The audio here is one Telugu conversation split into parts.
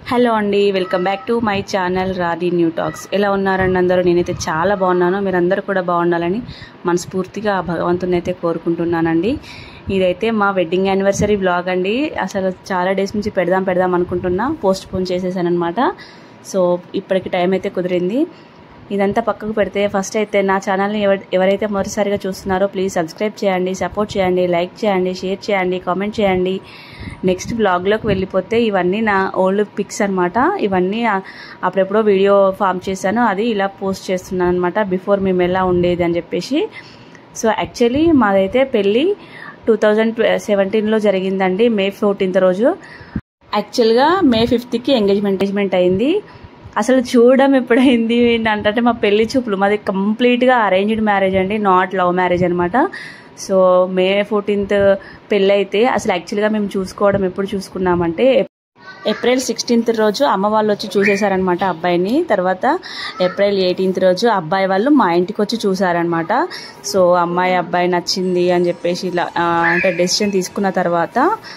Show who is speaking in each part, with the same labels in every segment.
Speaker 1: హలో అండి welcome back to my channel Radhi new talks ఎలా ఉన్నారండి అందరూ నేనైతే చాలా బాగున్నాను మీరందరూ కూడా బాగుండాలని మనస్ఫూర్తిగా ఆ భగవంతుని అయితే కోరుకుంటున్నానండి ఇదైతే మా వెడ్డింగ్ యానివర్సరీ బ్లాగ్ అండి అసలు చాలా డేస్ నుంచి పెడదాం పెడదాం అనుకుంటున్నా పోస్ట్ పోన్ చేసేసాను అనమాట సో ఇప్పటికి టైం అయితే కుదిరింది ఇదంతా పక్కకు పెడితే ఫస్ట్ అయితే నా ఛానల్ని ఎవ ఎవరైతే మొదటిసారిగా చూస్తున్నారో ప్లీజ్ సబ్స్క్రైబ్ చేయండి సపోర్ట్ చేయండి లైక్ చేయండి షేర్ చేయండి కామెంట్ చేయండి నెక్స్ట్ బ్లాగ్లోకి వెళ్ళిపోతే ఇవన్నీ నా ఓల్డ్ పిక్స్ అనమాట ఇవన్నీ ఆ- అప్పుడెప్పుడో వీడియో ఫామ్ చేశాను అది ఇలా పోస్ట్ చేస్తున్నాను అనమాట బిఫోర్ మేము ఎలా ఉండేది అని చెప్పేసి సో యాక్చువల్లీ మాదైతే పెళ్ళి టూ థౌజండ్ సెవెంటీన్లో జరిగిందండి మే ఫోర్టీన్త్ రోజు యాక్చువల్గా మే ఫిఫ్త్కి ఎంగేజ్మెంట్ ఎంగేజ్మెంట్ అయింది అసలు చూడడం ఎప్పుడైంది అంటే మా పెళ్లి చూపులు మాది కంప్లీట్గా అరేంజ్డ్ మ్యారేజ్ అండి నాట్ లవ్ మ్యారేజ్ అనమాట సో మే ఫోర్టీన్త్ పెళ్ళి అయితే అసలు యాక్చువల్గా మేము చూసుకోవడం ఎప్పుడు చూసుకున్నామంటే ఏప్రిల్ సిక్స్టీన్త్ రోజు అమ్మ వాళ్ళు వచ్చి చూసేశారనమాట అబ్బాయిని తర్వాత ఏప్రిల్ ఎయిటీన్త్ రోజు అబ్బాయి వాళ్ళు మా ఇంటికి వచ్చి చూసారనమాట సో అమ్మాయి అబ్బాయి నచ్చింది అని చెప్పేసి ఇలా ఆ, అంటే డెసిషన్ తీసుకున్న తర్వాత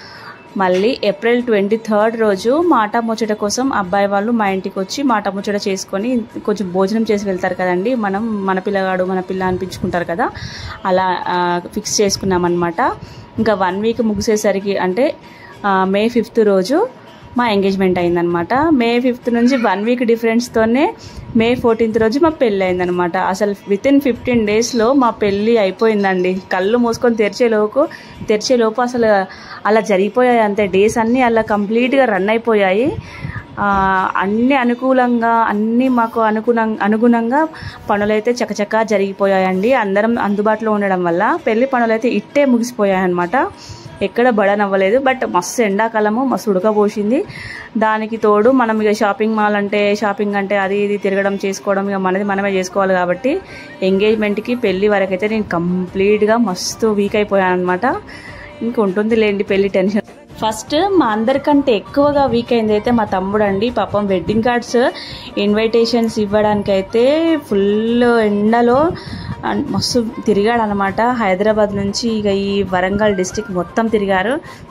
Speaker 1: మళ్ళీ ఏప్రిల్ ట్వంటీ థర్డ్ రోజు మాట ముచ్చట కోసం అబ్బాయి వాళ్ళు మా ఇంటికి వచ్చి మాట ముచ్చట చేసుకొని కొంచెం భోజనం చేసి వెళ్తారు కదండి మనం మన పిల్లగాడు మన పిల్ల అనిపించుకుంటారు కదా అలా ఫిక్స్ చేసుకున్నామన్నమాట ఇంకా వన్ వీక్ ముగిసేసరికి అంటే ఆ, మే ఫిఫ్త్ రోజు మా ఎంగేజ్మెంట్ అయిందనమాట మే ఫిఫ్త్ నుంచి వన్ వీక్ డిఫరెన్స్తోనే మే ఫోర్టీన్త్ రోజు మా పెళ్ళి అయిందనమాట అసలు విత్ ఇన్ ఫిఫ్టీన్ డేస్లో మా పెళ్ళి అయిపోయిందండి కళ్ళు మూసుకొని తెరిచేలోపు తెరిచేలోపు అసలు అలా జరిగిపోయాయి అంతే డేస్ అన్నీ అలా కంప్లీట్గా రన్ అయిపోయాయి ఆ, అన్ని అనుకూలంగా అన్నీ మాకు అనుగుణ అనుగుణంగా పనులైతే చకచకా జరిగిపోయాయండి అందరం అందుబాటులో ఉండడం వల్ల పెళ్లి పనులైతే ఇట్టే ముగిసిపోయాయి అనమాట ఎక్కడ బడన్ అవ్వలేదు బట్ మస్తు ఎండాకాలము మస్తు ఉడకబోసింది దానికి తోడు మనం ఇక షాపింగ్ మాల్ అంటే షాపింగ్ అంటే అది ఇది తిరగడం చేసుకోవడం ఇక మనది మనమే చేసుకోవాలి కాబట్టి ఎంగేజ్మెంట్కి పెళ్లి వరకు అయితే నేను కంప్లీట్గా మస్తు వీక్ అయిపోయాను అనమాట ఇంక ఉంటుంది లేండి పెళ్లి టెన్షన్ ఫస్ట్ మా అందరికంటే ఎక్కువగా వీక్ అయింది అయితే మా తమ్ముడు అండి పాపం వెడ్డింగ్ కార్డ్స్ ఇన్విటేషన్స్ ఇవ్వడానికి అయితే ఫుల్ ఎండలో అండ్ మస్తు తిరిగాడు అనమాట హైదరాబాద్ నుంచి ఇక ఈ వరంగల్ డిస్టిక్ మొత్తం తిరిగారు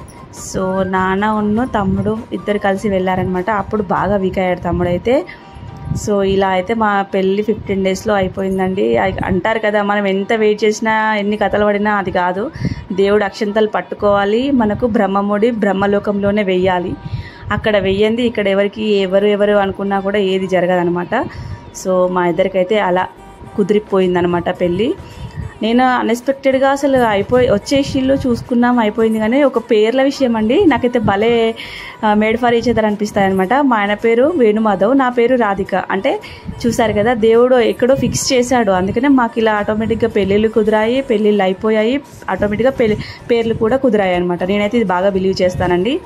Speaker 1: సో నాన్న ఉన్ను తమ్ముడు ఇద్దరు కలిసి వెళ్ళారనమాట అప్పుడు బాగా వీక్ అయ్యాడు తమ్ముడు అయితే సో ఇలా అయితే మా పెళ్ళి ఫిఫ్టీన్ డేస్లో అయిపోయిందండి అ- అంటారు కదా మనం ఎంత వెయిట్ చేసినా ఎన్ని కథలు పడినా అది కాదు దేవుడు అక్షంతలు పట్టుకోవాలి మనకు బ్రహ్మముడి బ్రహ్మలోకంలోనే వెయ్యాలి అక్కడ వెయ్యంది ఇక్కడ ఎవరికి ఎవరు ఎవరు అనుకున్నా కూడా ఏది జరగదనమాట సో మా ఇద్దరికైతే అలా కుదిరిపోయిందనమాట పెళ్ళి నేను అన్ఎక్స్పెక్టెడ్గా అసలు అయిపోయి వచ్చేసిళ్ళు చూసుకున్నాం అయిపోయింది కానీ ఒక పేర్ల విషయం అండి నాకైతే భలే మేడ్ ఫర్ ఈచ్ అదర్ అనిపిస్తాయి అనమాట మా ఆయన పేరు వేణుమాధవ్ నా పేరు రాధిక అంటే చూసారు కదా దేవుడు ఎక్కడో ఫిక్స్ చేశాడు అందుకనే మాకు ఇలా ఆటోమేటిక్గా పెళ్ళిళ్ళు కుదిరాయి పెళ్ళిళ్ళు అయిపోయాయి ఆటోమేటిక్గా పెళ్లి పేర్లు కూడా కుదిరాయి అనమాట నేనైతే ఇది బాగా బిలీవ్ చేస్తానండి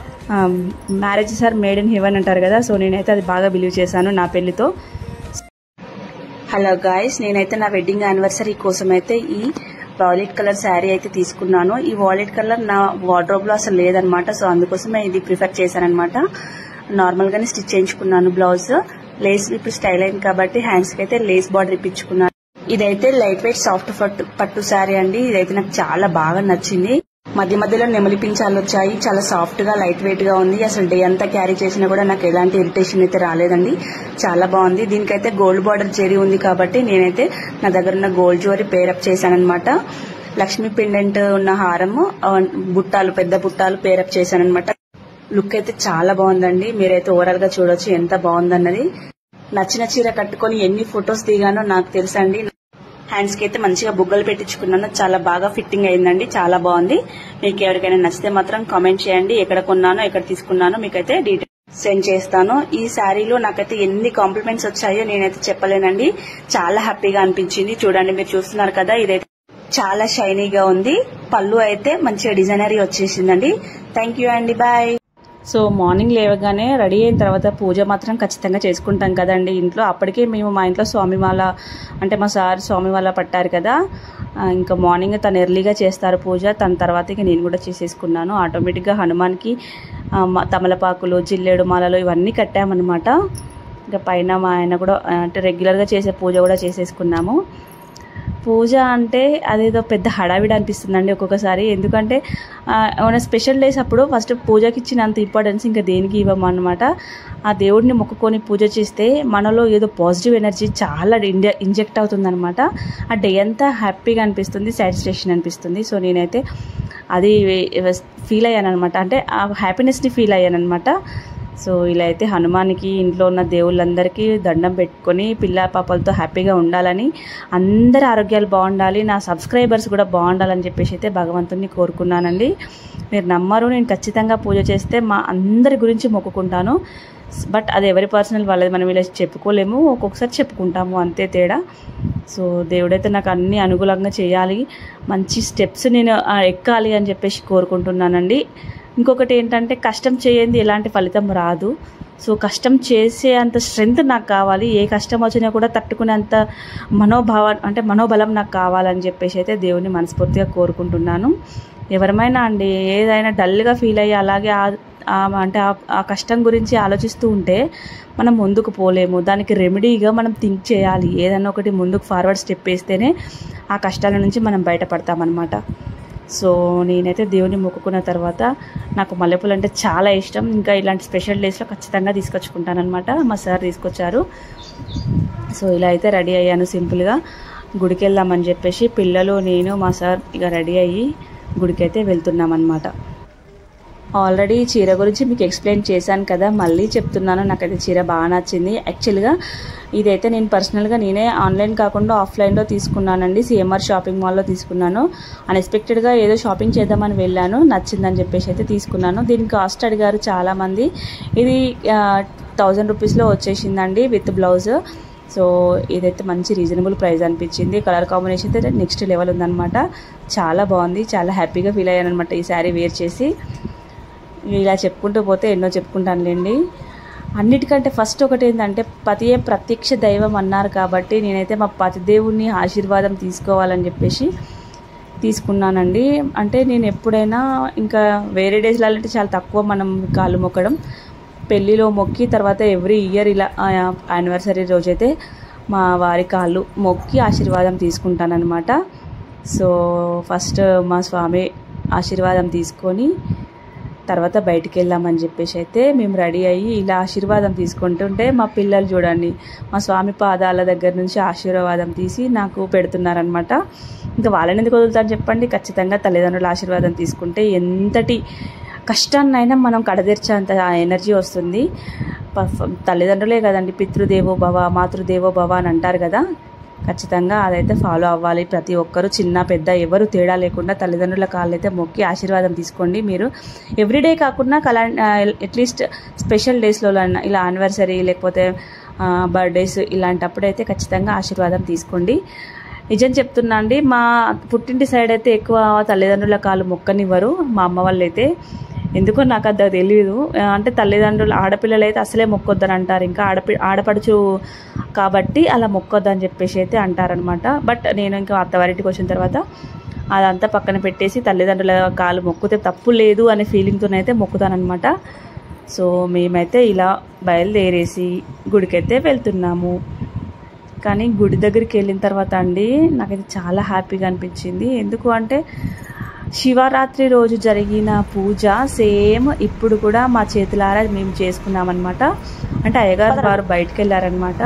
Speaker 1: marriage sir made in heaven అంటారు కదా సో నేనైతే అది బాగా బిలీవ్ చేశాను నా పెళ్లితో హలో గాయస్ నేనైతే నా వెడ్డింగ్ యానివర్సరీ కోసం అయితే ఈ వాలెట్ కలర్ శారీ అయితే తీసుకున్నాను ఈ వాలెట్ కలర్ నా వార్డ్రోబ్ లో అసలు లేదనమాట సో అందుకోసమే ఇది ప్రిఫర్ చేశానమాట నార్మల్ గానే స్టిచ్ చేయించుకున్నాను బ్లౌజ్ లేస్ ఇప్పుడు స్టైల్ అయింది కాబట్టి హ్యాండ్స్ కి అయితే లేస్ బార్డర్ ఇప్పించుకున్నాను ఇదైతే లైట్ వెయిట్ సాఫ్ట్ పట్టు పట్టు శారీ అండి ఇదైతే నాకు చాలా బాగా నచ్చింది మధ్య మధ్యలో నెమలి పించాలు వచ్చాయి చాలా సాఫ్ట్ గా లైట్ వెయిట్ గా ఉంది అసలు డే అంతా క్యారీ చేసినా కూడా నాకు ఎలాంటి ఇరిటేషన్ అయితే రాలేదండి చాలా బాగుంది దీనికైతే గోల్డ్ బార్డర్ జెరీ ఉంది కాబట్టి నేనైతే నా దగ్గర ఉన్న గోల్డ్ జ్యువెలరీ పేరప్ చేశానమాట లక్ష్మీ పెండెంట్ ఉన్న హారము ఆ, బుట్టాలు పెద్ద బుట్టాలు పేరప్ చేశానమాట లుక్ అయితే చాలా బాగుందండి మీరైతే ఓవరాల్ గా చూడొచ్చు ఎంత బాగుందన్నది నచ్చిన చీర కట్టుకొని ఎన్ని ఫొటోస్ దిగానో నాకు తెలుసండి హ్యాండ్స్ కి అయితే మంచిగా బుగ్గలు పెట్టించుకున్నాను చాలా బాగా ఫిట్టింగ్ అయిందండి చాలా బాగుంది మీకు ఎవరికైనా నచ్చితే మాత్రం కామెంట్ చేయండి ఎక్కడ కొన్నానో ఎక్కడ తీసుకున్నానో మీకైతే డీటెయిల్ సెండ్ చేస్తాను ఈ శారీలో నాకైతే ఎన్ని కాంప్లిమెంట్స్ వచ్చాయో నేనైతే చెప్పలేనండి చాలా హ్యాపీగా అనిపించింది చూడండి మీరు చూస్తున్నారు కదా ఇదైతే చాలా షైనీగా ఉంది పళ్ళు అయితే మంచిగా డిజైనరీ వచ్చేసిందండి థ్యాంక్ యూ అండి బాయ్ సో మార్నింగ్ లేవగానే రెడీ అయిన తర్వాత పూజ మాత్రం ఖచ్చితంగా చేసుకుంటాం కదండి ఇంట్లో అప్పటికే మేము మా ఇంట్లో స్వామిమాల అంటే మా సార్ స్వామిమాల పట్టారు కదా ఆ, ఇంకా మార్నింగ్ తను ఎర్లీగా చేస్తారు పూజ తన తర్వాత ఇక నేను కూడా చేసేసుకున్నాను ఆటోమేటిక్గా హనుమాన్కి ఆ, మ- తమలపాకులు జిల్లేడు మాలలు ఇవన్నీ కట్టామన్నమాట ఇంకా పైన మా ఆయన కూడా ఆ, అంటే రెగ్యులర్గా చేసే పూజ కూడా చేసేసుకున్నాము పూజ అంటే అదేదో పెద్ద హడావిడి అనిపిస్తుందండి ఒక్కొక్కసారి ఎందుకంటే ఆ, ఏమైనా స్పెషల్ డేస్ అప్పుడు ఫస్ట్ పూజకి ఇచ్చినంత ఇంపార్టెన్స్ ఇంకా దేనికి ఇవ్వమన్నమాట ఆ దేవుడిని మొక్కుకొని పూజ చేస్తే మనలో ఏదో పాజిటివ్ ఎనర్జీ చాలా ఇంజ ఇంజెక్ట్ అవుతుందన్నమాట ఆ డే అంతా హ్యాపీగా అనిపిస్తుంది సాటిస్ఫాక్షన్ అనిపిస్తుంది సో నేనైతే అది ఫీల్ అయ్యాను అనమాట అంటే ఆ హ్యాపీనెస్ని ఫీల్ అయ్యాను అనమాట సో ఇలా అయితే హనుమాన్కి ఇంట్లో ఉన్న దేవుళ్ళందరికీ దండం పెట్టుకొని పిల్ల పాపలతో హ్యాపీగా ఉండాలని అందరి ఆరోగ్యాలు బాగుండాలి నా సబ్స్క్రైబర్స్ కూడా బాగుండాలని చెప్పేసి అయితే భగవంతుని కోరుకున్నానండి మీరు నమ్మరు నేను ఖచ్చితంగా పూజ చేస్తే మా అందరి గురించి మొక్కుకుంటాను బట్ అది ఎవరి పర్సనల్ వాళ్ళది మనం ఇలా చెప్పుకోలేము ఒక్కొక్కసారి చెప్పుకుంటాము అంతే తేడా సో దేవుడైతే నాకు అన్ని అనుకూలంగా చేయాలి మంచి స్టెప్స్ నేను ఆ, ఎక్కాలి అని చెప్పేసి కోరుకుంటున్నానండి ఇంకొకటి ఏంటంటే కష్టం చేయండి ఎలాంటి ఫలితం రాదు సో కష్టం చేసే అంత స్ట్రెంగ్త్ నాకు కావాలి ఏ కష్టం వచ్చినా కూడా తట్టుకునేంత మనోభావ అంటే మనోబలం నాకు కావాలని చెప్పేసి అయితే దేవుని మనస్ఫూర్తిగా కోరుకుంటున్నాను ఎవరమైనా అండి ఏదైనా డల్గా ఫీల్ అయ్యి అలాగే ఆ- ఆ అంటే ఆ- ఆ కష్టం గురించి ఆలోచిస్తూ ఉంటే మనం ముందుకు పోలేము దానికి రెమెడీగా మనం థింక్ చేయాలి ఏదైనా ఒకటి ముందుకు ఫార్వర్డ్ స్టెప్ వేస్తేనే ఆ కష్టాల నుంచి మనం బయటపడతామన్నమాట సో నేనైతే దేవుని మొక్కుకున్న తర్వాత నాకు మల్లెపూలు అంటే చాలా ఇష్టం ఇంకా ఇలాంటి స్పెషల్ డేస్లో ఖచ్చితంగా తీసుకొచ్చుకుంటానమాట మా సార్ తీసుకొచ్చారు సో ఇలా అయితే రెడీ అయ్యాను సింపుల్గా గుడికి వెళ్దామని చెప్పేసి పిల్లలు నేను మా సార్ ఇక రెడీ అయ్యి గుడికి అయితే వెళ్తున్నాం అనమాట ఆల్రెడీ చీర గురించి మీకు ఎక్స్ప్లెయిన్ చేశాను కదా మళ్ళీ చెప్తున్నాను నాకైతే చీర బాగా నచ్చింది యాక్చువల్గా ఇదైతే నేను పర్సనల్గా నేనే ఆన్లైన్ కాకుండా ఆఫ్లైన్లో తీసుకున్నానండి సిఎంఆర్ షాపింగ్ మాల్లో తీసుకున్నాను అన్ఎక్స్పెక్టెడ్గా ఏదో షాపింగ్ చేద్దామని వెళ్ళాను నచ్చిందని చెప్పేసి అయితే తీసుకున్నాను దీని కాస్ట్ అడిగారు చాలామంది ఇది థౌజండ్ రూపీస్లో వచ్చేసిందండి విత్ బ్లౌజ్ సో ఇదైతే మంచి రీజనబుల్ ప్రైస్ అనిపించింది కలర్ కాంబినేషన్ అయితే నెక్స్ట్ లెవెల్ ఉందన్నమాట చాలా బాగుంది చాలా హ్యాపీగా ఫీల్ అయ్యాను అనమాట ఈ శారీ వేర్ చేసి ఇలా చెప్పుకుంటూ పోతే ఎన్నో చెప్పుకుంటానులేండి అన్నిటికంటే ఫస్ట్ ఒకటి ఏంటంటే పతియే ప్రత్యక్ష దైవం అన్నారు కాబట్టి నేనైతే మా పతిదేవుని ఆశీర్వాదం తీసుకోవాలని చెప్పేసి తీసుకున్నానండి అంటే నేను ఎప్పుడైనా ఇంకా వేరే డేస్లో అంటే చాలా తక్కువ మనం కాళ్ళు మొక్కడం పెళ్ళిలో మొక్కి తర్వాత ఎవ్రీ ఇయర్ ఇలా యానివర్సరీ రోజైతే మా వారి కాళ్ళు మొక్కి ఆశీర్వాదం తీసుకుంటానన్నమాట సో ఫస్ట్ మా స్వామి ఆశీర్వాదం తీసుకొని తర్వాత బయటికి వెళ్దామని చెప్పేసి అయితే మేము రెడీ అయ్యి ఇలా ఆశీర్వాదం తీసుకుంటుంటే మా పిల్లలు చూడండి మా స్వామి పాదాల దగ్గర నుంచి ఆశీర్వాదం తీసి నాకు పెడుతున్నారనమాట ఇంకా వాళ్ళని ఎందుకు వదులుతాను చెప్పండి ఖచ్చితంగా తల్లిదండ్రుల ఆశీర్వాదం తీసుకుంటే ఎంతటి కష్టాన్నైనా మనం కడదీర్చేంత ఎనర్జీ వస్తుంది ప- తల్లిదండ్రులే కదండి పితృదేవో భవ మాతృదేవో భవ అని అంటారు కదా ఖచ్చితంగా అదైతే ఫాలో అవ్వాలి ప్రతి ఒక్కరు చిన్న పెద్ద ఎవరు తేడా లేకుండా తల్లిదండ్రుల కాళ్ళు అయితే మొక్కి ఆశీర్వాదం తీసుకోండి మీరు ఎవ్రీడే కాకుండా కలా అట్లీస్ట్ స్పెషల్ డేస్లో ఇలా యానివర్సరీ లేకపోతే బర్త్డేస్ ఇలాంటప్పుడైతే ఖచ్చితంగా ఆశీర్వాదం తీసుకోండి నిజం చెప్తున్నా అండి మా పుట్టింటి సైడ్ అయితే ఎక్కువ తల్లిదండ్రుల కాళ్ళు మొక్కనివ్వరు మా అమ్మ వాళ్ళు అయితే ఎందుకో నాకు అంత తెలియదు ఆ, అంటే తల్లిదండ్రులు ఆడపిల్లలు అయితే అసలే మొక్కొద్దని అంటారు ఇంకా ఆడపి ఆడపడుచు కాబట్టి అలా మొక్కొద్దని చెప్పేసి అయితే అంటారనమాట బట్ నేను ఇంకా అత్తవారింటికి వచ్చిన తర్వాత అదంతా పక్కన పెట్టేసి తల్లిదండ్రుల కాలు మొక్కితే తప్పు లేదు అనే ఫీలింగ్తోనైతే మొక్కుతానమాట సో మేమైతే ఇలా బయలుదేరేసి గుడికైతే వెళ్తున్నాము కానీ గుడి దగ్గరికి వెళ్ళిన తర్వాత అండి నాకైతే చాలా హ్యాపీగా అనిపించింది ఎందుకు అంటే శివరాత్రి రోజు జరిగిన పూజ సేమ్ ఇప్పుడు కూడా మా చేతులారా మేము చేసుకున్నామన్నమాట అంటే అయ్యగారు వారు బయటకు వెళ్ళారనమాట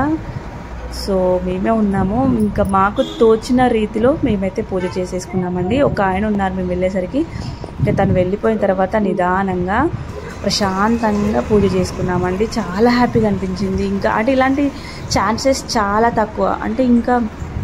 Speaker 1: సో మేమే ఉన్నాము ఇంకా మాకు తోచిన రీతిలో మేమైతే పూజ చేసేసుకున్నామండి ఒక ఆయన ఉన్నారు మేము వెళ్ళేసరికి ఇంకా తను వెళ్ళిపోయిన తర్వాత నిదానంగా ప్రశాంతంగా పూజ చేసుకున్నామండి చాలా హ్యాపీగా అనిపించింది ఇంకా అంటే ఇలాంటి ఛాన్సెస్ చాలా తక్కువ అంటే ఇంకా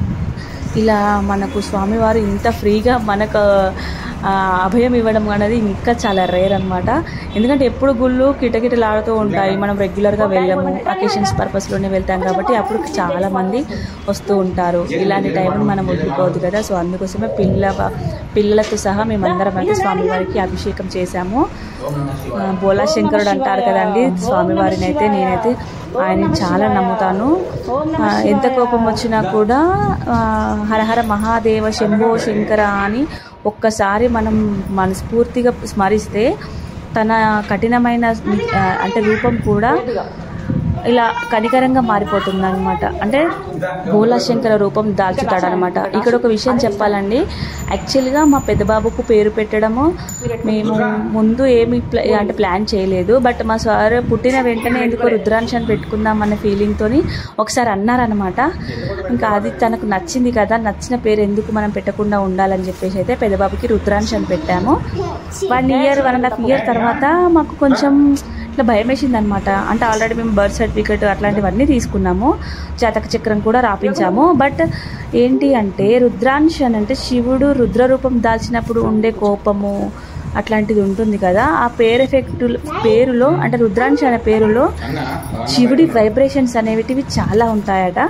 Speaker 1: ఇలా మనకు స్వామివారు ఇంత ఫ్రీగా మనకు ఆ, అభయం ఇవ్వడం అనేది ఇంకా చాలా రేర్ అనమాట ఎందుకంటే ఎప్పుడు గుళ్ళు కిటకిటలాడుతూ ఉంటాయి మనం రెగ్యులర్గా వెళ్ళాము అకేషన్స్ పర్పస్లోనే వెళ్తాం కాబట్టి అప్పుడు చాలా మంది వస్తూ ఉంటారు ఇలాంటి టైంని మనం వదులుకోవద్దు కదా సో అందుకోసమే పిల్ల పిల్లలతో సహా మేమందరం అయితే స్వామివారికి అభిషేకం చేశాము ఆ, బోలా శంకరుడు అంటారు కదండి స్వామివారిని అయితే నేనైతే ఆయన చాలా నమ్ముతాను ఆ, ఎంత కోపం వచ్చినా కూడా ఆ, హరహర మహాదేవ శంభో శంకర అని ఒక్కసారి మనం మనస్ఫూర్తిగా స్మరిస్తే తన కఠినమైన ఆ, అంటే రూపం కూడా ఇలా కనికరంగా మారిపోతుంది అనమాట అంటే భోలాశంకర రూపం దాల్చుతాడనమాట ఇక్కడ ఒక విషయం చెప్పాలండి యాక్చువల్గా మా పెద్ద బాబుకు పేరు పెట్టడము మేము ముందు ఏమి ప్ల- అంటే ప్లాన్ చేయలేదు బట్ మా సార్ పుట్టిన వెంటనే ఎందుకో రుద్రాంశ అని పెట్టుకుందాం అనే ఫీలింగ్తో ఒకసారి అన్నారనమాట ఇంకా అది తనకు నచ్చింది కదా నచ్చిన పేరు ఎందుకు మనం పెట్టకుండా ఉండాలని చెప్పేసి అయితే పెద్ద బాబుకి రుద్రాంశ అని పెట్టాము one year one and half year తర్వాత మాకు కొంచెం ఇట్లా భయం వేసింది అనమాట అంటే ఆల్రెడీ మేము బర్త్ సర్టిఫికేట్ అట్లాంటివన్నీ తీసుకున్నాము జాతక చక్రం కూడా రాపించాము బట్ ఏంటి అంటే రుద్రాంశ అని అంటే శివుడు రుద్ర రూపం దాల్చినప్పుడు ఉండే కోపము అట్లాంటిది ఉంటుంది కదా ఆ పేరు ఎఫెక్ట్ పేరులో అంటే రుద్రాంశ అనే పేరులో శివుడి వైబ్రేషన్స్ అనేవిటివి చాలా ఉంటాయట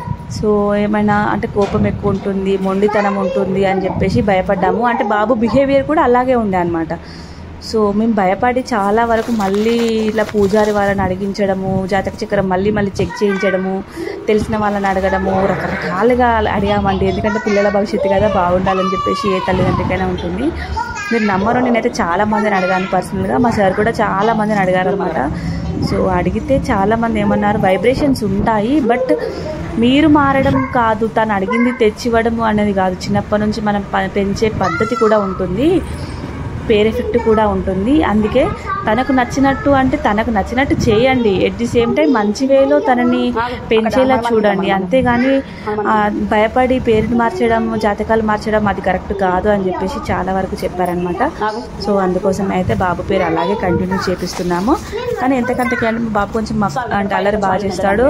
Speaker 1: సో ఏమైనా అంటే కోపం ఎక్కువ ఉంటుంది మొండితనం ఉంటుంది అని చెప్పేసి భయపడ్డాము అంటే బాబు బిహేవియర్ కూడా అలాగే ఉండే అనమాట సో మేము భయపడి చాలా వరకు మళ్ళీ ఇట్లా పూజారి వాళ్ళని అడిగించడము జాతక చక్రం మళ్ళీ మళ్ళీ చెక్ చేయించడము తెలిసిన వాళ్ళని అడగడము రకరకాలుగా అడిగామండి ఎందుకంటే పిల్లల భవిష్యత్తు కదా బాగుండాలని చెప్పేసి ఏ తల్లిదండ్రికైనా ఉంటుంది మీరు నమ్మరు నేనైతే చాలా మందిని అడిగాను పర్సనల్గా మా సార్ కూడా చాలా మందిని అడిగారు అనమాట సో అడిగితే చాలా మంది ఏమన్నారు వైబ్రేషన్స్ ఉంటాయి బట్ మీరు మారడం కాదు తను అడిగింది తెచ్చివ్వడము అనేది కాదు చిన్నప్పటి నుంచి మనం ప- పెంచే పద్ధతి కూడా ఉంటుంది పేర్ ఎఫెక్ట్ కూడా ఉంటుంది అందుకే తనకు నచ్చినట్టు అంటే తనకు నచ్చినట్టు చేయండి ఎట్ ది సేమ్ టైం మంచి వేలో తనని పెంచేలా చూడండి అంతేగాని ఆ, భయపడి పేరుని మార్చడం జాతకాలు మార్చడం అది కరెక్ట్ కాదు అని చెప్పేసి చాలా వరకు చెప్పారనమాట సో అందుకోసం అయితే బాబు పేరు అలాగే కంటిన్యూ చేపిస్తున్నాము కానీ ఎంతకంటే కానీ మా బాబు కొంచెం మక్- అంటే అల్లరి బాగా చేస్తాడు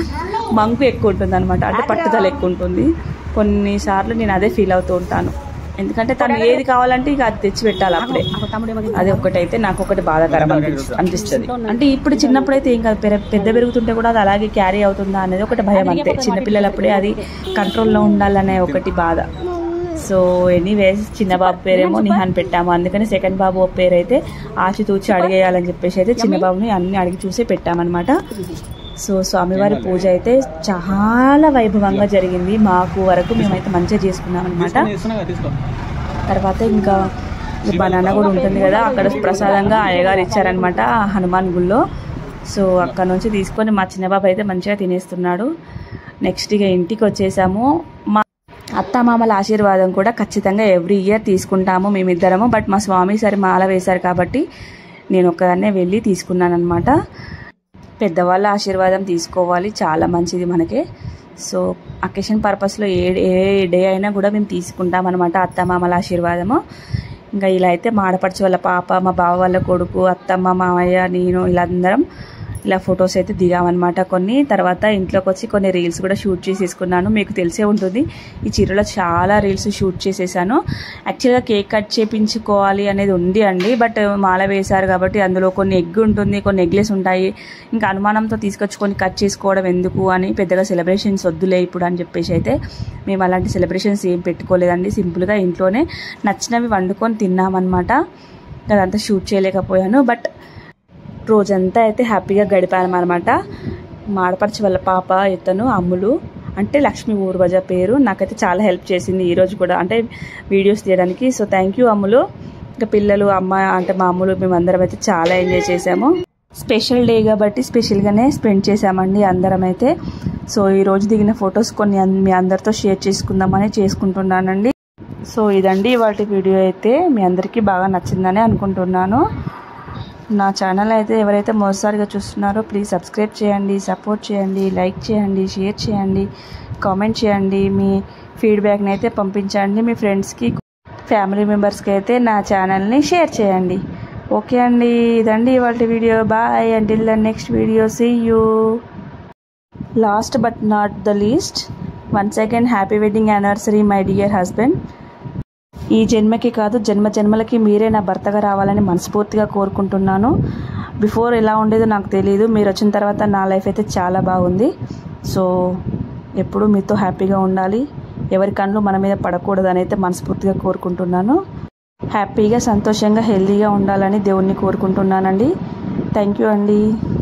Speaker 1: మంకు ఎక్కువ ఉంటుంది అనమాట అంటే పట్టుదల ఎక్కువ ఉంటుంది కొన్నిసార్లు నేను అదే ఫీల్ అవుతూ ఉంటాను ఎందుకంటే తను ఏది కావాలంటే ఇక అది తెచ్చి పెట్టాలి అప్పుడే అది ఒక్కటైతే నాకు ఒకటి బాధాకరం అనిపిస్తుంది అనిపిస్తుంది అంటే ఇప్పుడు చిన్నప్పుడు అయితే ఏం కాదు పెర- పెద్ద పెరుగుతుంటే కూడా అది అలాగే క్యారీ అవుతుందా అనేది ఒకటి భయం అంతే చిన్నపిల్లలప్పుడే అది కంట్రోల్లో ఉండాలనే ఒకటి బాధ సో ఎనీవేస్ చిన్న బాబు పేరేమో నిహాన్ పెట్టాము అందుకని సెకండ్ బాబు పేరు అయితే ఆచితూచి అడిగేయాలని చెప్పేసి అయితే చిన్న బాబుని అన్ని అడిగి చూసే పెట్టామన్నమాట సో స్వామివారి పూజ అయితే చాలా వైభవంగా జరిగింది మాకు వరకు మేమైతే మంచిగా చేసుకున్నాం అనమాట తర్వాత ఇంకా బనానా కూడా ఉంటుంది కదా అక్కడ ప్రసాదంగా అయ్యగారు ఇచ్చారనమాట హనుమాన్ గుళ్ళో సో అక్కడ నుంచి తీసుకొని మా చిన్నబాబు అయితే మంచిగా తినేస్తున్నాడు నెక్స్ట్ ఇక ఇంటికి వచ్చేసాము మా అత్తమామల ఆశీర్వాదం కూడా ఖచ్చితంగా ఎవ్రీ ఇయర్ తీసుకుంటాము మేమిద్దరము బట్ మా స్వామి సరి మాల వేశారు కాబట్టి నేను ఒక్కదాన్నే వెళ్ళి తీసుకున్నాను అనమాట పెద్దవాళ్ళ ఆశీర్వాదం తీసుకోవాలి చాలా మంచిది మనకి సో అకేషన్ పర్పస్లో ఏ ఏ డే అయినా కూడా మేము తీసుకుంటాం అనమాట అత్తమామల ఆశీర్వాదము ఇంకా ఇలా అయితే మా ఆడపడుచు వాళ్ళ పాప మా బావ వాళ్ళ కొడుకు అత్తమ్మ మామయ్య నేను ఇలా అందరం ఇలా ఫొటోస్ అయితే దిగామన్నమాట కొన్ని తర్వాత ఇంట్లోకి వచ్చి కొన్ని రీల్స్ కూడా షూట్ చేసేసుకున్నాను మీకు తెలిసే ఉంటుంది ఈ చీరలో చాలా రీల్స్ షూట్ చేసేసాను యాక్చువల్గా కేక్ కట్ చేపించుకోవాలి అనేది ఉంది అండి బట్ మాల వేశారు కాబట్టి అందులో కొన్ని ఎగ్ ఉంటుంది కొన్ని ఎగ్లెస్ ఉంటాయి ఇంకా అనుమానంతో తీసుకొచ్చుకొని కట్ చేసుకోవడం ఎందుకు అని పెద్దగా సెలబ్రేషన్స్ వద్దులే ఇప్పుడు అని చెప్పేసి అయితే మేము అలాంటి సెలబ్రేషన్స్ ఏం పెట్టుకోలేదండి సింపుల్గా ఇంట్లోనే నచ్చినవి వండుకొని తిన్నామన్నమాట అదంతా షూట్ చేయలేకపోయాను బట్ రోజంతా అయితే హ్యాపీగా గడిపాను అనమాట మాడపరచి వాళ్ళ పాప ఇతను అమ్ములు అంటే లక్ష్మి ఊర్వజ పేరు నాకైతే చాలా హెల్ప్ చేసింది ఈ రోజు కూడా అంటే వీడియోస్ తీయడానికి సో థ్యాంక్ యూ అమ్ములు ఇంకా పిల్లలు అమ్మ అంటే మా అమ్ములు మేమందరం అయితే చాలా ఎంజాయ్ చేసాము స్పెషల్ డే కాబట్టి స్పెషల్గానే స్పెండ్ చేసామండి అందరం అయితే సో ఈ రోజు దిగిన ఫొటోస్ కొన్ని అన్- మీ అందరితో షేర్ చేసుకుందామని చేసుకుంటున్నానండి సో ఇదండి వాటి వీడియో అయితే మీ అందరికీ బాగా నచ్చిందని అనుకుంటున్నాను నా ఛానల్ అయితే ఎవరైతే మొదటిసారిగా చూస్తున్నారో ప్లీజ్ సబ్స్క్రైబ్ చేయండి సపోర్ట్ చేయండి లైక్ చేయండి షేర్ చేయండి కామెంట్ చేయండి మీ ఫీడ్బ్యాక్ని అయితే పంపించండి మీ ఫ్రెండ్స్కి ఫ్యామిలీ మెంబర్స్కి అయితే నా ఛానల్ని షేర్ చేయండి ఓకే అండి ఇదండి ఇవాళ video bye until the next video see you last but not the least once again happy wedding anniversary my dear husband ఈ జన్మకి కాదు జన్మ జన్మలకి మీరే నా భర్తగా రావాలని మనస్ఫూర్తిగా కోరుకుంటున్నాను బిఫోర్ ఎలా ఉండేదో నాకు తెలియదు మీరు వచ్చిన తర్వాత నా లైఫ్ అయితే చాలా బాగుంది సో ఎప్పుడూ మీతో హ్యాపీగా ఉండాలి ఎవరి కళ్ళు మన మీద పడకూడదు అని అయితే మనస్ఫూర్తిగా కోరుకుంటున్నాను హ్యాపీగా సంతోషంగా హెల్తీగా ఉండాలని దేవుణ్ణి కోరుకుంటున్నానండి థ్యాంక్ యూ అండి